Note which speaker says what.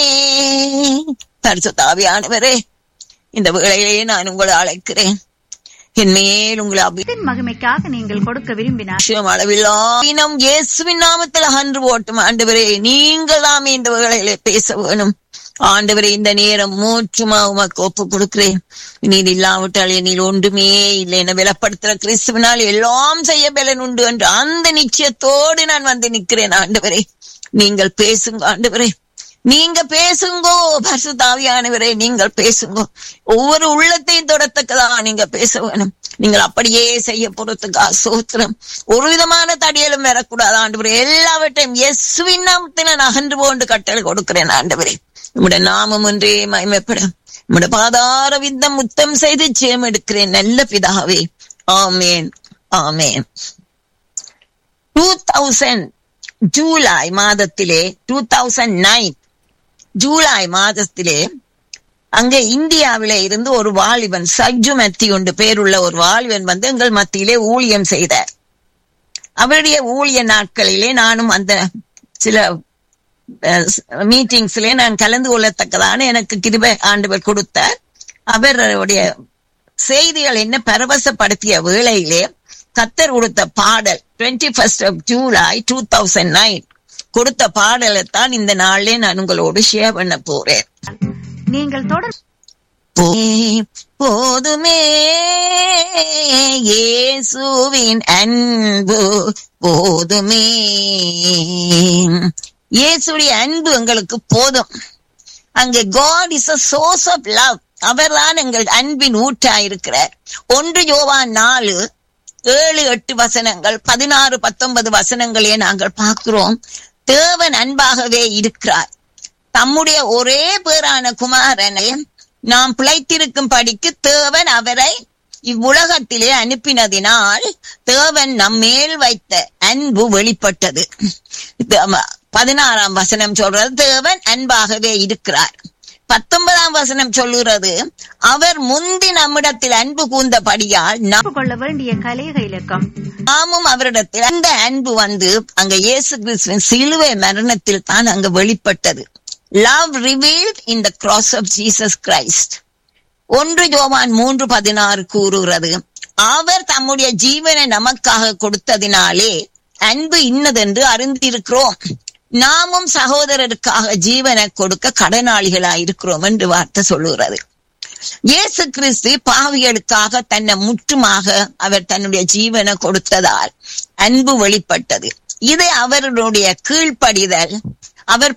Speaker 1: பரிசுத்தாவியானவரே இந்த வேளையிலே நான் உங்களை அழைக்கிறேன் என் மேல் உங்களை
Speaker 2: இதன் மகிமைக்காக நீங்கள் கொடுக்க விரும்பினார்
Speaker 1: அபிஷேகம் அளவில்லாம் இயேசுவின் நாமத்தில் அன்று போட்டும் ஆண்டவரே நீங்கள் தாமே இந்த வேளையிலே பேச வேணும் ஆண்டவரே இந்த நேரம் மூச்சுமா உமக்கு ஒப்பு கொடுக்கிறேன் நீர் இல்லாவிட்டால் நீர் ஒன்றுமே இல்லை என விலப்படுத்துற கிறிஸ்துவினால் எல்லாம் செய்ய பலன் உண்டு என்று அந்த நிச்சயத்தோடு நான் வந்து நிற்கிறேன் ஆண்டவரே நீங்கள் பேசுங்க ஆண்டவரே நீங்க பேசுங்கோ பரிசுத்தாவியானவரே நீங்கள் பேசுங்கோ ஒவ்வொரு உள்ளத்தையும் தொடத்தக்கதா நீங்க பேச வேணும் நீங்கள் அப்படியே செய்ய போறதுக்கா சோத்திரம் ஒரு விதமான தடியலும் வரக்கூடாது ஆண்டவரே எல்லாவற்றையும் இயேசுவின் நாமத்தில நான் அகன்று போன்று கட்டளை கொடுக்கிறேன் ஆண்டவரே உம்முடைய நாமம் ஒன்றே மயமைப்படும் உம்முடைய பாதார வித்தம் முத்தம் செய்து ஜெயம் எடுக்கிறேன் நல்ல பிதாவே ஆமேன் ஆமேன் டூ தௌசண்ட் ஜூலை மாதத்திலே டூ தௌசண்ட் நைன் ஜூலை மாதத்திலே அங்க இந்தியாவில இருந்து ஒரு வாலிபன் சஜ்ஜு மத்தி ஒன்று பேருள்ள ஒரு வாலிபன் வந்து எங்கள் மத்தியிலே ஊழியம் செய்தார் அவருடைய ஊழிய நாட்களிலே நானும் அந்த சில மீட்டிங்ஸ்ல நான் கலந்து கொள்ளத்தக்கதான எனக்கு கிருபை ஆண்டவர் கொடுத்தார் அவருடைய செய்திகள் என்ன பரவசப்படுத்திய வேளையிலே கத்தர் கொடுத்த பாடல் twenty first of July two thousand nine கொடுத்த பாடலை தான் இந்த நாளிலே நான் உங்களோடு ஷேர் பண்ண போறேன்
Speaker 2: நீங்கள் தொடர்
Speaker 1: போ- போதுமே இயேசுவின் அன்பு போதுமே இயேசுடைய அன்பு எங்களுக்கு போதும் அங்கே God is a source of love அவர்தான் எங்கள் அன்பின் ஊற்றா இருக்கிறார் ஒன்று யோவான் நாலு ஏழு எட்டு வசனங்கள் பதினாறு பத்தொன்பது வசனங்களே நாங்கள் பார்க்கிறோம் தேவன் அன்பாகவே இருக்கிறார் தம்முடைய ஒரே பேரான குமாரனை நாம் பிழைத்திருக்கும் படிக்கு தேவன் அவரை இவ்வுலகத்திலே அனுப்பினதினால் தேவன் நம்மேல் வைத்த அன்பு வெளிப்பட்டது இது, ஆமா, பதினாறாம் வசனம் சொல்றது தேவன் அன்பாகவே இருக்கிறார் பத்தொன்பதாம் வசனம் சொல்லுகிறது அவர் முந்தி நம்மிடத்தில் அன்பு கூர்ந்தபடியால் நாம்
Speaker 2: கொள்ள வேண்டிய கலேக இலக்கம்
Speaker 1: நாமும் அவரிடத்தில் அந்த அன்பு வந்து அங்க இயேசு கிறிஸ்துவின் சிலுவை மரணத்தில் தான் அங்க வெளிப்பட்டது love revealed in the cross of Jesus Christ ஒன்று யோவான் மூன்று பதினாறு கூறுகிறது அவர் தம்முடைய ஜீவனை நமக்காக கொடுத்ததினாலே அன்பு இன்னதென்று அறிந்திருக்கிறோம் நாமும் சகோதரருக்காக ஜீவனை கொடுக்க கடனாளிகளாய் இருக்கிறோம் என்று வார்த்தை சொல்லுகிறது இயேசு கிறிஸ்து பாவிகளுக்காக தன்னை முற்றுமாக அவர் தன்னுடைய ஜீவனை கொடுத்ததால் அன்பு வெளிப்பட்டது இது அவர்களுடைய கீழ்ப்படிதல் அவர்